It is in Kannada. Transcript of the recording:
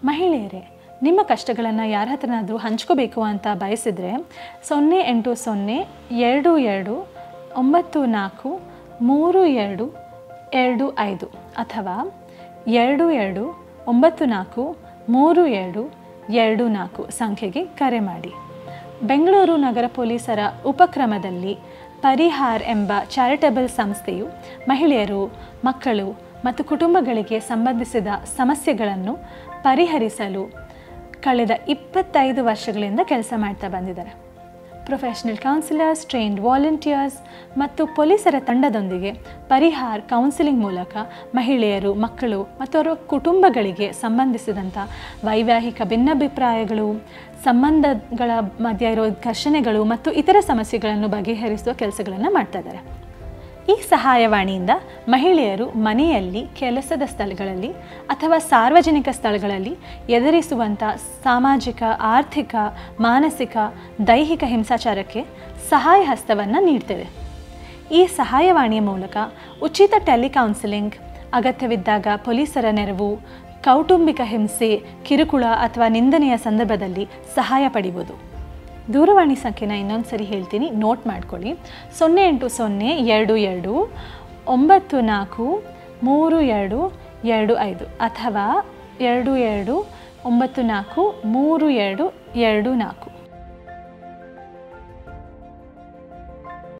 ಮಹಿಳೆಯರೇ ನಿಮ್ಮ ಕಷ್ಟಗಳನ್ನು ಯಾರ ಹತ್ರನಾದರೂ ಹಂಚ್ಕೋಬೇಕು ಅಂತ ಬಯಸಿದರೆ ಸೊನ್ನೆ ಎಂಟು ಸೊನ್ನೆ ಎರಡು ಎರಡು ಒಂಬತ್ತು ನಾಲ್ಕು ಮೂರು ಎರಡು ಎರಡು ಐದು ಅಥವಾ ಎರಡು ಎರಡು ಒಂಬತ್ತು ನಾಲ್ಕು ಮೂರು ಎರಡು ಎರಡು ನಾಲ್ಕು ಸಂಖ್ಯೆಗೆ ಕರೆ ಮಾಡಿ ಬೆಂಗಳೂರು ನಗರ ಪೊಲೀಸರ ಉಪಕ್ರಮದಲ್ಲಿ ಪರಿಹಾರ್ ಎಂಬ ಚಾರಿಟಬಲ್ ಸಂಸ್ಥೆಯು ಮಹಿಳೆಯರು ಮಕ್ಕಳು ಮತ್ತು ಕುಟುಂಬಗಳಿಗೆ ಸಂಬಂಧಿಸಿದ ಸಮಸ್ಯೆಗಳನ್ನು ಪರಿಹರಿಸಲು ಕಳೆದ ಇಪ್ಪತ್ತೈದು ವರ್ಷಗಳಿಂದ ಕೆಲಸ ಮಾಡ್ತಾ ಬಂದಿದ್ದಾರೆ ಪ್ರೊಫೆಷನಲ್ ಕೌನ್ಸಿಲರ್ಸ್ ಟ್ರೈನ್ಡ್ ವಾಲಂಟಿಯರ್ಸ್ ಮತ್ತು ಪೊಲೀಸರ ತಂಡದೊಂದಿಗೆ ಪರಿಹಾರ್ ಕೌನ್ಸಿಲಿಂಗ್ ಮೂಲಕ ಮಹಿಳೆಯರು ಮಕ್ಕಳು ಮತ್ತು ಅವರ ಕುಟುಂಬಗಳಿಗೆ ಸಂಬಂಧಿಸಿದಂಥ ವೈವಾಹಿಕ ಭಿನ್ನಾಭಿಪ್ರಾಯಗಳು ಸಂಬಂಧಗಳ ಮಧ್ಯೆ ಇರೋ ಘರ್ಷಣೆಗಳು ಮತ್ತು ಇತರ ಸಮಸ್ಯೆಗಳನ್ನು ಬಗೆಹರಿಸುವ ಕೆಲಸಗಳನ್ನು ಮಾಡ್ತಾ ಇದ್ದಾರೆ ಈ ಸಹಾಯವಾಣಿಯಿಂದ ಮಹಿಳೆಯರು ಮನೆಯಲ್ಲಿ ಕೆಲಸದ ಸ್ಥಳಗಳಲ್ಲಿ ಅಥವಾ ಸಾರ್ವಜನಿಕ ಸ್ಥಳಗಳಲ್ಲಿ ಎದುರಿಸುವಂಥ ಸಾಮಾಜಿಕ ಆರ್ಥಿಕ ಮಾನಸಿಕ ದೈಹಿಕ ಹಿಂಸಾಚಾರಕ್ಕೆ ಸಹಾಯ ಹಸ್ತವನ್ನು ನೀಡ್ತೇವೆ ಈ ಸಹಾಯವಾಣಿಯ ಮೂಲಕ ಉಚಿತ ಟೆಲಿಕೌನ್ಸಿಲಿಂಗ್ ಅಗತ್ಯವಿದ್ದಾಗ ಪೊಲೀಸರ ನೆರವು ಕೌಟುಂಬಿಕ ಹಿಂಸೆ ಕಿರುಕುಳ ಅಥವಾ ನಿಂದನೆಯ ಸಂದರ್ಭದಲ್ಲಿ ಸಹಾಯ ಪಡಿಬೋದು ದೂರವಾಣಿ ಸಂಖ್ಯೆನ ಇನ್ನೊಂದು ಸರಿ ಹೇಳ್ತೀನಿ ನೋಟ್ ಮಾಡ್ಕೊಳ್ಳಿ ಸೊನ್ನೆ ಎಂಟು ಸೊನ್ನೆ ಎರಡು ಎರಡು ಒಂಬತ್ತು ನಾಲ್ಕು ಮೂರು ಎರಡು ಎರಡು ಐದು ಅಥವಾ ಎರಡು ಎರಡು ಒಂಬತ್ತು ನಾಲ್ಕು ಮೂರು ಎರಡು ಎರಡು ನಾಲ್ಕು